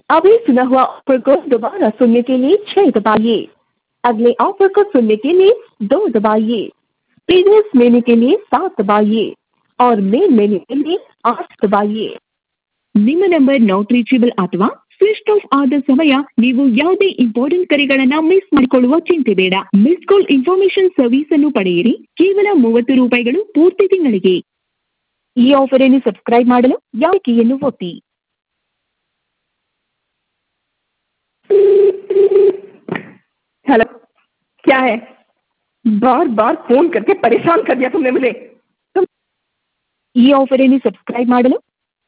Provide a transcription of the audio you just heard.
अभी सुना हुआ ऑफर को दोबारा सुनने के लिए छह दबाइए अगले ऑफर को सुनने के लिए दो दबाइए प्रीवियस मेन्यू के लिए सात दबाइए और मेन मेन्यू के लिए आठ दबाइए ನಿಮ್ಮ ನಂಬರ್ ನಾಟ್ ರೀಚೇಬಲ್ ಅಥವಾ ಸ್ವಿಚ್ ಆಫ್ ಆದ ಸಮಯ ನೀವು ಯಾವುದೇ ಇಂಪಾರ್ಟೆಂಟ್ ಕರೆಗಳನ್ನ ಮಿಸ್ ಮಾಡಿಕೊಳ್ಳುವ ಚಿಂತೆ ಬೇಡ ಮಿಸ್ ಕಾಲ್ ಇನ್ಫಾರ್ಮೇಶನ್ ಸರ್ವಿಸ್ ಅನ್ನು ಪಡೆಯಿರಿ ಕೇವಲ ಮೂವತ್ತು ರೂಪಾಯಿಗಳು ಪೂರ್ತಿ ತಿಂಗಳಿಗೆ ಈ ಆಫರ್ ಅನ್ನು ಸಬ್ಸ್ಕ್ರೈಬ್ ಮಾಡಲು ಯಾವ ಕೀಯನ್ನು ಒತ್ತಿ हेलो क्या है बार बार फोन करके परेशान कर दिया तुमने मुझे तुम ಈ ಆಫರ್ ಅನ್ನು ಸಬ್ಸ್ಕ್ರೈಬ್ ಮಾಡಲು